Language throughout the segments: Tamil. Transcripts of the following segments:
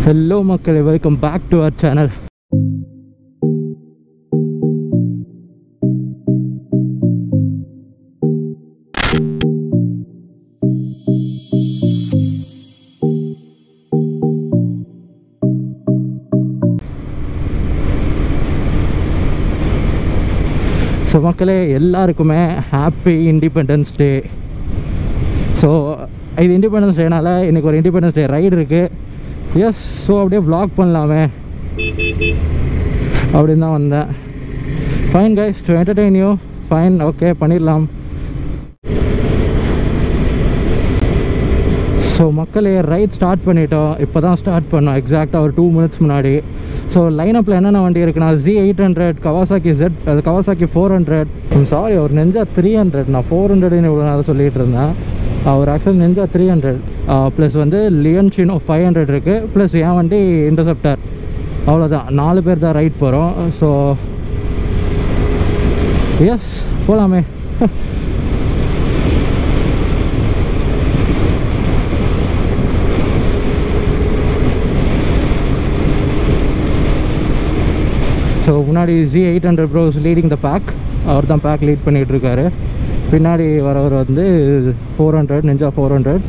ஹலோ மக்களே welcome back to our channel so மக்களே எல்லாருக்குமே ஹாப்பி இண்டிபெண்டன்ஸ் டே ஸோ இது இண்டிபெண்டன்ஸ் டேனால இன்றைக்கி ஒரு இண்டிபெண்டன்ஸ் டே ரைடு இருக்குது எஸ் ஸோ அப்படியே vlog பண்ணலாமே அப்படின்னு தான் வந்தேன் fine guys to entertain you fine okay பண்ணிடலாம் ஸோ மக்களே ரைட் ஸ்டார்ட் பண்ணிட்டோம் இப்போ தான் ஸ்டார்ட் பண்ணோம் எக்ஸாக்டாக ஒரு டூ மினிட்ஸ் முன்னாடி ஸோ லைனப்பில் என்னென்ன வண்டி இருக்குன்னா G eight hundred Kawasaki Z அது கவாசாக்கி ஃபோர் ஹண்ட்ரட் சாரி ஒரு நெஞ்சா த்ரீ ஹண்ட்ரட் நான் ஃபோர் ஹண்ட்ரட்னு இவ்வளோ நேரம் சொல்லிகிட்டு இருந்தேன் அவர் actually Ninja three hundred plus வந்து லியன் சினோ ஃபைவ் ஹண்ட்ரட் இருக்குது ப்ளஸ் என் வண்டி இன்டர்செப்டர் அவ்வளோதான் நாலு பேர் தான் ரைட் போகிறோம் ஸோ எஸ் போகலாமே ஸோ முன்னாடி G eight hundred bros leading the pack அவர் தான் பேக் லீட் பண்ணிகிட்டு இருக்காரு பின்னாடி வரவர் வந்து four hundred Ninja four hundred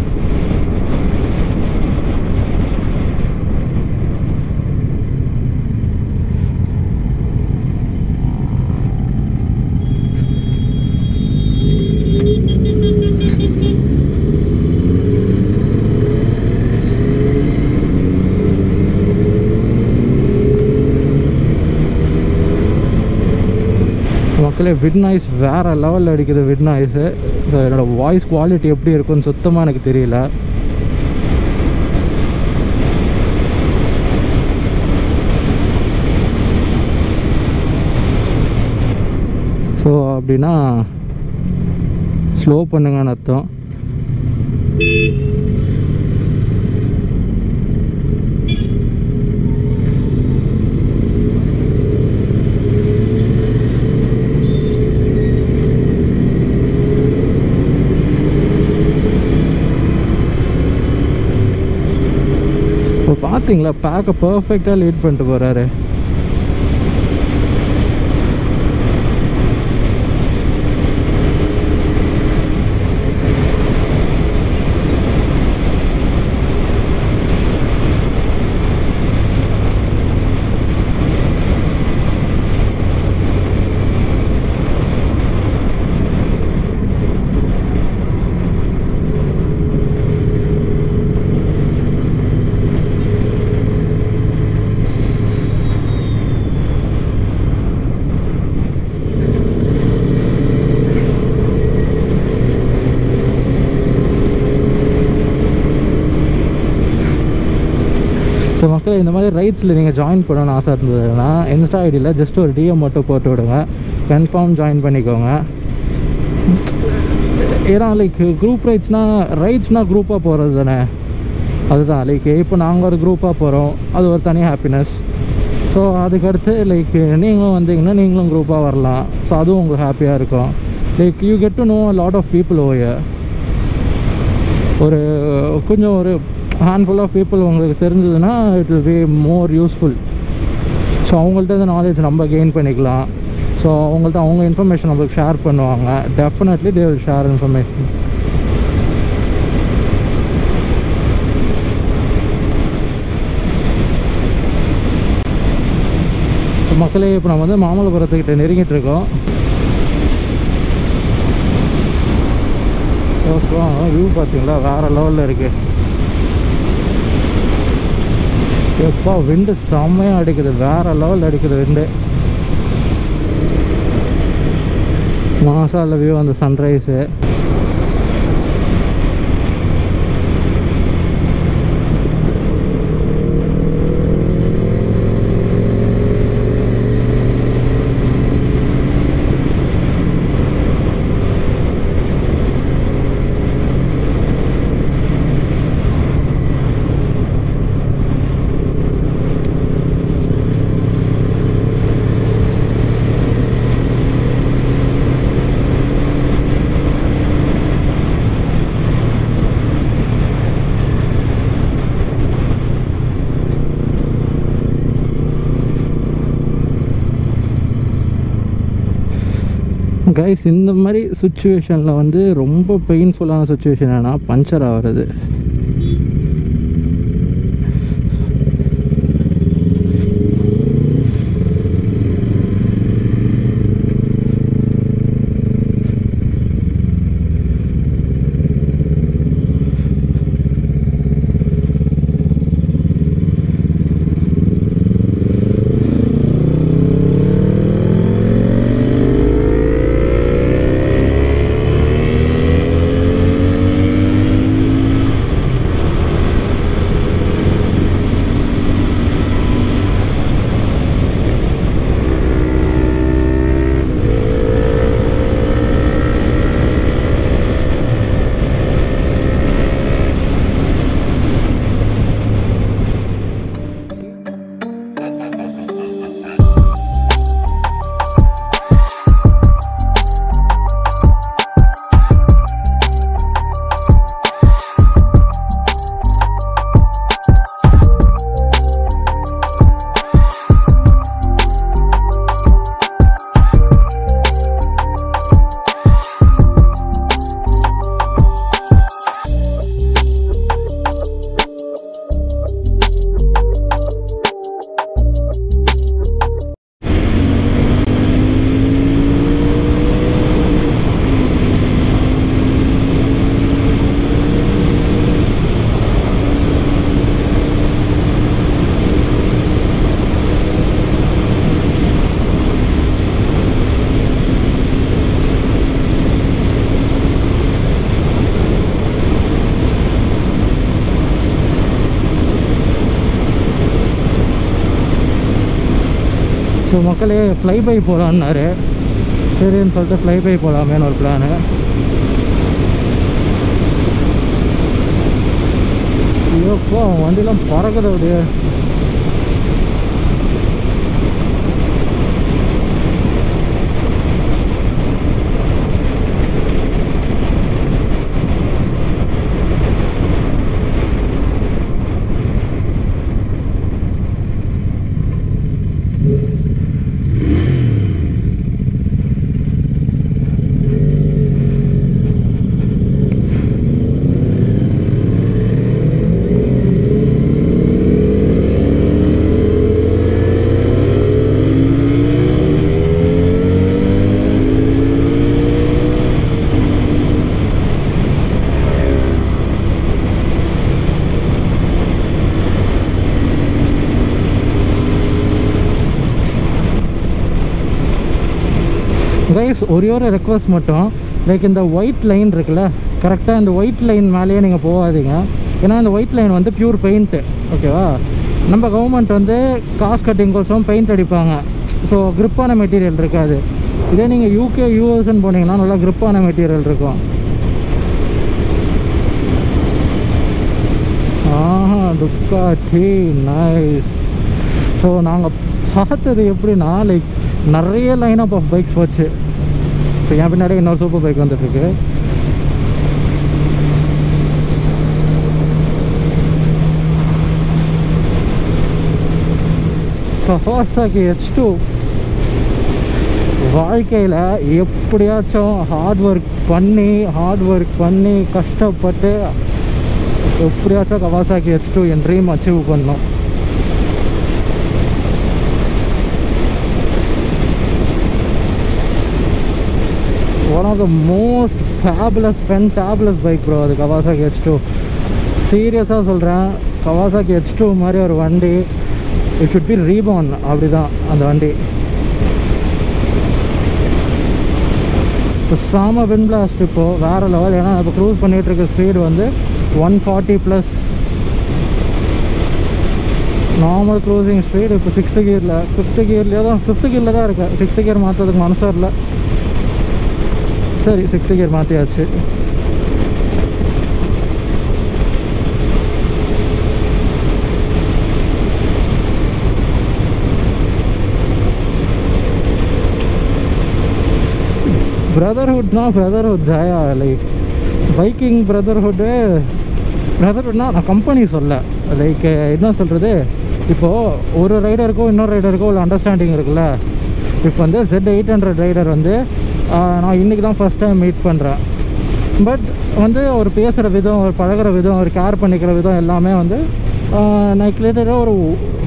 மக்களே விட் நாய்ஸ் வேறு லெவலில் அடிக்குது விட் நாய்ஸு ஸோ என்னோடய வாய்ஸ் குவாலிட்டி எப்படி இருக்குன்னு சுத்தமாக எனக்கு தெரியல ஸோ அப்படின்னா ஸ்லோ பண்ணுங்கன்னு அர்த்தம் இப்போ பார்த்தீங்களா பேக்கை பர்ஃபெக்டாக லீட் பண்ணிட்டு போகிறாரு ஸோ மக்கள் இந்த மாதிரி ரைட்ஸில் நீங்கள் ஜாயின் பண்ணணும்னு ஆசை இருந்ததுன்னா இன்ஸ்டா ஐடியில் ஜஸ்ட் ஒரு டிஎம் மட்டும் போட்டு விடுங்க கன்ஃபார்ம் ஜாயின் பண்ணிக்கோங்க ஏன்னா லைக் குரூப் ரைட்ஸ்னால் ரைட்ஸ்னால் குரூப்பாக போகிறது தானே அதுதான் லைக் இப்போ நாங்கள் ஒரு குரூப்பாக போகிறோம் அது ஒரு தனி ஹாப்பினஸ் ஸோ அதுக்கடுத்து லைக் நீங்களும் வந்தீங்கன்னா நீங்களும் குரூப்பாக வரலாம் ஸோ அதுவும் உங்களுக்கு ஹாப்பியாக இருக்கும் like you get to know lot of people ஓய ஒரு கொஞ்சம் ஒரு ஹேண்ட்ஃபுல் ஆஃப் பீப்புள் உங்களுக்கு தெரிஞ்சதுன்னா it will be more useful so அவங்கள்ட்ட இந்த நாலேஜ் நம்ம கெயின் பண்ணிக்கலாம் ஸோ அவங்கள்ட்ட அவங்க இன்ஃபர்மேஷன் நம்மளுக்கு ஷேர் பண்ணுவாங்க definitely they will share information so மக்களே இப்போ நம்ம வந்து மாமல்லபுரத்துக்கிட்ட நெருங்கிட்டு இருக்கோம் வியூ பார்த்தீங்களா வேறு லெவலில் இருக்குது எப்பா விண்டு செம்மையாக அடிக்குது வேறு லெவலில் அடிக்குது விண்டு மாசால வியூ அந்த சன்ரைஸு கைஸ் இந்த மாதிரி சுச்சுவேஷனில் வந்து ரொம்ப பெயின்ஃபுல்லான சுச்சுவேஷன் என்னன்னா பஞ்சர் ஆகிறது ஸோ மக்களே ஃப்ளை பை போகலான்னாரு சரின்னு சொல்லிட்டு ஃப்ளை பை போகலாமேன்னு ஒரு பிளானு ஐயோப்பா வண்டிலாம் பறக்குது அப்படியே கைஸ் ஒரே ஒரு ரெக்வஸ்ட் மட்டும் லைக் இந்த ஒயிட் லைன் இருக்குல்ல கரெக்டாக இந்த ஒயிட் லைன் மேலேயே நீங்கள் போகாதீங்க ஏன்னா இந்த ஒயிட் லைன் வந்து பியூர் பெயிண்ட்டு ஓகேவா நம்ம கவர்மெண்ட் வந்து காசு கட்டிங்கோசம் பெயிண்ட் அடிப்பாங்க ஸோ grip-ஆன மெட்டீரியல் இருக்காது இதே நீங்கள் யூகே யூஎஸ்ன்னு போனீங்கன்னா நல்லா grip-ஆன மெட்டீரியல் இருக்கும் ஆஹா டுக்கா டீ நைஸ் ஸோ நாங்கள் பார்த்தது எப்படின்னா லைக் நிறைய லைன் அப் ஆஃப் பைக்ஸ் போச்சு இப்போ என் பின்னாடி இன்னொரு சூப்பர் பைக் வந்துட்டுருக்கு கவாசாக்கி ஹெச் டூ வாழ்க்கையில் எப்படியாச்சும் ஹார்ட் ஒர்க் பண்ணி ஹார்ட் ஒர்க் பண்ணி கஷ்டப்பட்டு எப்படியாச்சும் கவாசாக்கி ஹெச் டூ என் ட்ரீம் அச்சீவ் பண்ணோம் one of the most fabulous fantabulous bike bro அது கவாசாக்கி ஹெச் டூ சீரியஸாக சொல்கிறேன் கவாசாக்கி ஹெச் டூ மாதிரி ஒரு வண்டி இட் ஷுட் பி ரீபார்ன் அப்படி தான் அந்த வண்டி இப்போ சாம வின் பிளாஸ்ட் இப்போது வேறு லெவல் ஏன்னா இப்போ க்ரூஸ் பண்ணிகிட்டு இருக்க ஸ்பீடு வந்து one forty plus normal cruising speed இப்போ சிக்ஸ்த்து கியரில் ஃபிஃப்த்து கியர்லேயே தான் ஃபிஃப்த்து கியரில் தான் இருக்கேன் சிக்ஸ்த்து கியர் மாற்றதுக்கு மனசு வரல சரி சிக்ஸ்த்து கியர் மாற்றியாச்சு பிரதர்ஹுட்னா பிரதர்ஹுட் ஜாயா லைக் பைக்கிங் பிரதர்ஹுட்டு பிரதர்ஹுட்னா நான் கம்பெனி சொல்ல லைக் என்ன சொல்கிறது இப்போது ஒரு ரைடருக்கும் இன்னொரு ரைடருக்கும் உள்ள அண்டர்ஸ்டாண்டிங் இருக்குல்ல இப்போ வந்து ஜெட் எயிட் ஹண்ட்ரட் ரைடர் வந்து நான் இன்றைக்கி தான் ஃபஸ்ட் டைம் மீட் பண்ணுறேன் பட் வந்து அவர் பேசுகிற விதம் அவர் பழகுற விதம் அவர் கேர் பண்ணிக்கிற விதம் எல்லாமே வந்து ஆஹ், நான் கிரியேட்டடாக ஒரு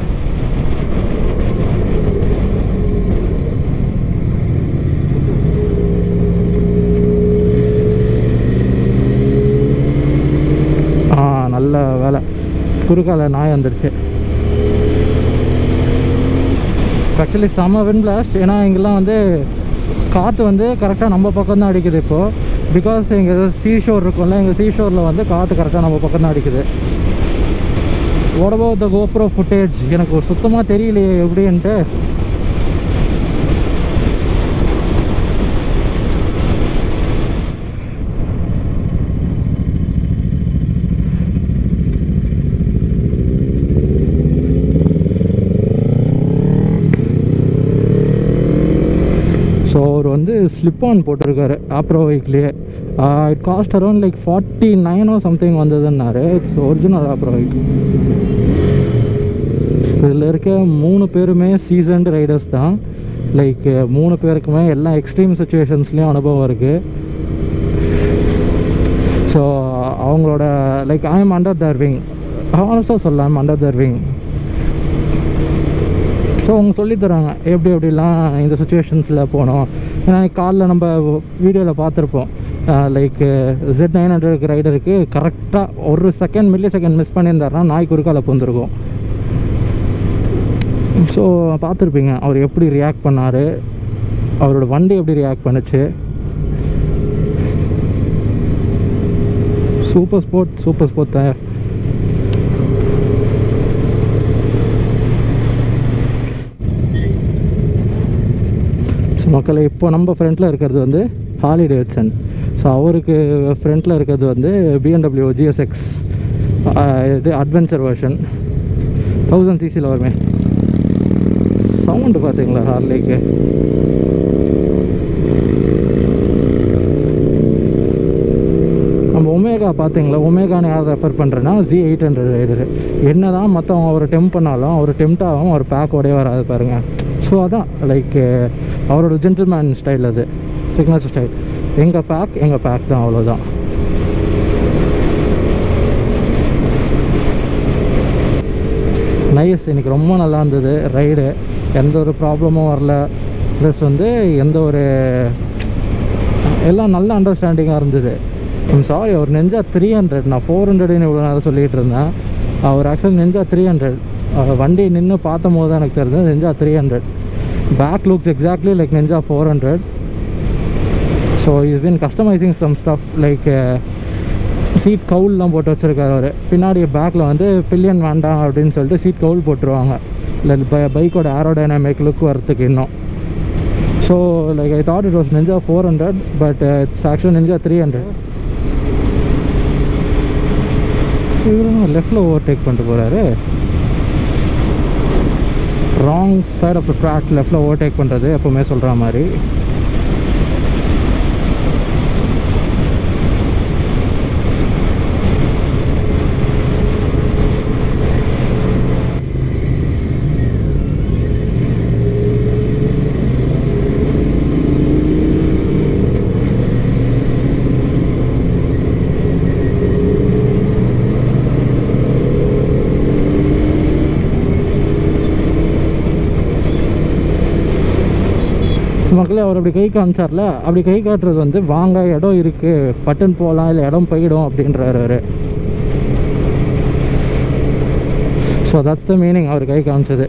ஆ நல்ல வேலை குறுக்கால நாய் வந்துடுச்சு ஆக்சுவலி செம்ம வின் பிளாஸ்ட் ஏன்னா இங்கெல்லாம் வந்து காற்று வந்து கரெக்டாக நம்ம பக்கம் தான் அடிக்குது இப்போது பிகாஸ் இங்கே சீ ஷோர் இருக்கும்ல எங்கள் சீ ஷோரில் வந்து காற்று கரெக்டாக நம்ம பக்கம் தான் அடிக்குது what about the GoPro footage எனக்கு சுத்தமாக தெரியலையே எப்படின்ட்டு ஸோ அவர் வந்து ஸ்லிப் ஆன் போட்டிருக்காரு ஆப்ரோ பைக்லேயே it cost around like forty nine something வந்ததுன்னாரு இட்ஸ் ஒரிஜினல் ஆப்ரோ பைக் இதில் இருக்க மூணு பேருமே சீசன்டு ரைடர்ஸ் தான் லைக் மூணு பேருக்குமே எல்லா எக்ஸ்ட்ரீம் சுச்சுவேஷன்ஸ்லேயும் அனுபவம் இருக்குது ஸோ அவங்களோட like I am under their wing ஹானஸ்ட்டாக சொல்ல I'm under their wing so அவங்க சொல்லித் தராங்க எப்படி எப்படிலாம் இந்த சுச்சுவேஷன்ஸில் போனோம் ஏன்னா காலில் நம்ம வீடியோவில் பார்த்துருப்போம் லைக் ஜெட் நைன் ஹண்ட்ரட் ரைடருக்கு கரெக்டாக ஒரு செகண்ட் மில்லி செகண்ட் மிஸ் பண்ணியிருந்தாருன்னா நாய் குறுக்கால பூந்துருக்கும் ஸோ பார்த்துருப்பீங்க அவர் எப்படி ரியாக்ட் பண்ணார் அவரோட வண்டி எப்படி ரியாக்ட் பண்ணுச்சு சூப்பர் ஸ்போர்ட் சூப்பர் ஸ்போர்ட் தான் ஸோ மக்களை இப்போ நம்ம ஃப்ரண்ட்டில் இருக்கிறது வந்து ஹாலி டேவிட்சன் ஸோ அவருக்கு ஃப்ரண்ட்டில் இருக்கிறது வந்து பிஎன்டபிள்யூ ஜிஎஸ்எக்ஸ் இது அட்வென்ச்சர் வெர்ஷன் தௌசண்ட் சிசியில் வருமே சவுண்டு பார்த்தீங்களா ஹார்லிக்கு நம்ம ஒமேகா பார்த்தீங்களா ஒமேகான்னு யார் ரெஃபர் பண்ணுறேன்னா ஜி எயிட் ஹண்ட்ரட் ரைடரு என்ன தான் மற்றவங்க அவர் டெம் பண்ணாலும் அவர் டெம்ட் ஆகும் அவர் பேக்கோடே வராது பாருங்கள் ஸோ அதான் லைக் அவரோட ஜென்டில்மேன் ஸ்டைல் அது சிக்னஸ் ஸ்டைல் எங்கள் பேக் எங்கள் பேக் தான் அவ்வளோதான் நைஸ் இன்னைக்கு ரொம்ப நல்லா இருந்தது ரைடு எந்த ஒரு ப்ராப்ளமும் வரல ப்ளஸ் வந்து எந்த ஒரு எல்லாம் நல்ல அண்டர்ஸ்டாண்டிங்காக இருந்தது சாரி அவர் நெஞ்சா த்ரீ ஹண்ட்ரட் நான் ஃபோர் ஹண்ட்ரட்னு இவ்வளோ நேரம் சொல்லிகிட்டு இருந்தேன் அவர் ஆக்சுவலி நெஞ்சா த்ரீ ஹண்ட்ரட் வண்டி நின்று பார்த்தும் போது தான் எனக்கு தெரிஞ்சது Ninja three hundred back looks exactly like Ninja four hundred so is been customising some stuff like seat கவுல்லாம் போட்டு வச்சுருக்காரு அவர் பின்னாடி பேக்கில் வந்து பில்லியன் வேண்டாம் அப்படின்னு சொல்லிட்டு சீட் கவுல் போட்டுருவாங்க இல்லை பைக்கோட ஏரோடைனாமிக் லுக் வரத்துக்கு இன்னும் so like I thought it was Ninja four hundred but it's actual Ninja three hundred இவரும் லெஃப்டில் ஓவர்டேக் பண்ணிட்டு போகிறாரு wrong side of the track லெஃப்டில் ஓவர்டேக் பண்ணுறது எப்போவுமே சொல்கிற மாதிரி மக்களே அவர் அப்படி கை காமிச்சார்ல அப்படி கை காட்டுறது வந்து வாங்க இடம் இருக்குது பட்டன் போகலாம் இல்லை இடம் போயிடும் அப்படின்றாரு அவர் ஸோ தட்ஸ் த மீனிங் அவர் கை காமிச்சது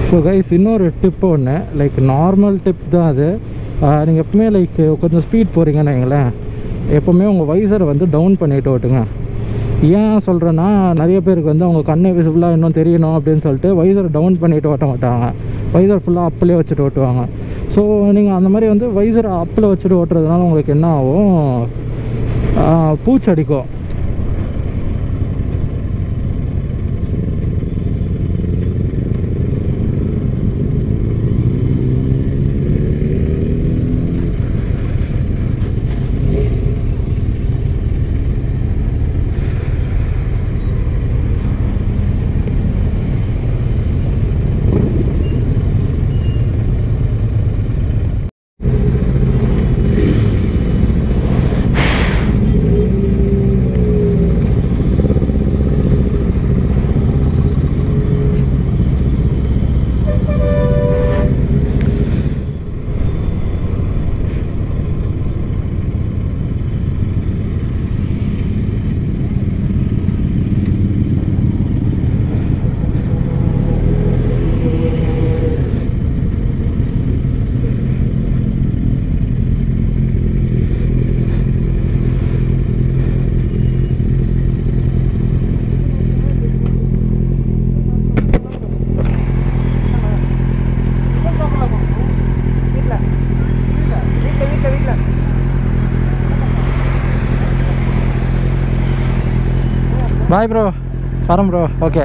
ஸோ கைஸ் இன்னொரு டிப்பு ஒன்று லைக் நார்மல் டிப் தான் அது நீங்கள் எப்பவுமே லைக் கொஞ்சம் ஸ்பீட் போகிறீங்கன்னு வைங்களேன் எப்போவுமே உங்கள் வைசரை வந்து டவுன் பண்ணிட்டு ஓட்டுங்க ஏன் சொல்கிறேன்னா நிறைய பேருக்கு வந்து அவங்க கண்ணை விசிபிளாக இன்னும் தெரியணும் அப்படின்னு சொல்லிட்டு வைசரை டவுன் பண்ணிட்டு ஓட்ட மாட்டாங்க வைசர் ஃபுல்லாக அப்பிலே வச்சுட்டு ஓட்டுவாங்க ஸோ நீங்கள் அந்த மாதிரி வந்து வைசரை அப்பில் வச்சுட்டு ஓட்டுறதுனால உங்களுக்கு என்ன ஆகும் ஆஹ், பூச்சடிக்கும் பாய் ப்ரோ வரேன் ப்ரோ ஓகே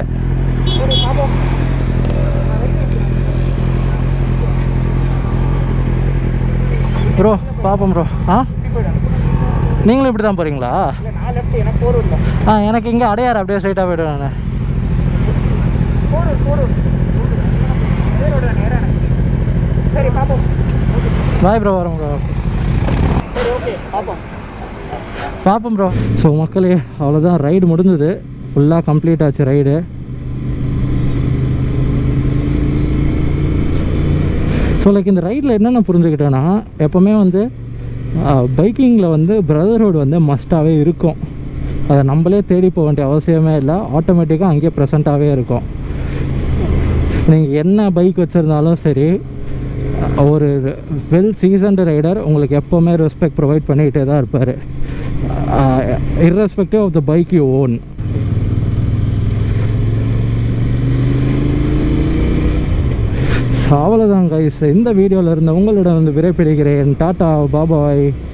ப்ரோ பார்ப்போம் ப்ரோ ஆ நீங்களும் இப்படி தான் போகிறீங்களா நான் லெஃப்ட் எனக்கு போர் இல்லை ஆ எனக்கு இங்கே அடையாறு அப்படியே ஸ்ட்ரைட்டாக போய்டுவேன் நான் போர் போர் நேரோட நேரம் சரி பார்ப்போம் பாய் ப்ரோ வரேன் ப்ரோ சரி ஓகே பார்ப்போம் பார்ப்போம் ப்ரோ ஸோ மக்களே அவ்வளோதான் ரைடு முடிஞ்சது ஃபுல்லாக கம்ப்ளீட் ஆச்சு ரைடு ஸோ லைக் இந்த ரைடில் என்னென்ன புரிஞ்சுக்கிட்டேன்னா எப்போவுமே வந்து பைக்கிங்கில் வந்து பிரதர்ஹுட் வந்து மஸ்ட்டாகவே இருக்கும் அதை நம்மளே தேடி போக வேண்டிய அவசியமே இல்லை ஆட்டோமேட்டிக்காக அங்கேயே ப்ரெசண்ட்டாகவே இருக்கும் நீங்கள் என்ன பைக் வச்சுருந்தாலும் சரி ஒரு வெல் சீசன்டு ரைடர் உங்களுக்கு எப்போவுமே ரெஸ்பெக்ட் ப்ரொவைட் பண்ணிக்கிட்டே தான் இருப்பார் irrespective of the bike you own அவ்வளோதான் கைஸ் இந்த வீடியோவில் இருந்த உங்களிடம் வந்து விடைபெறுகிறேன் டாட்டா பாபாய்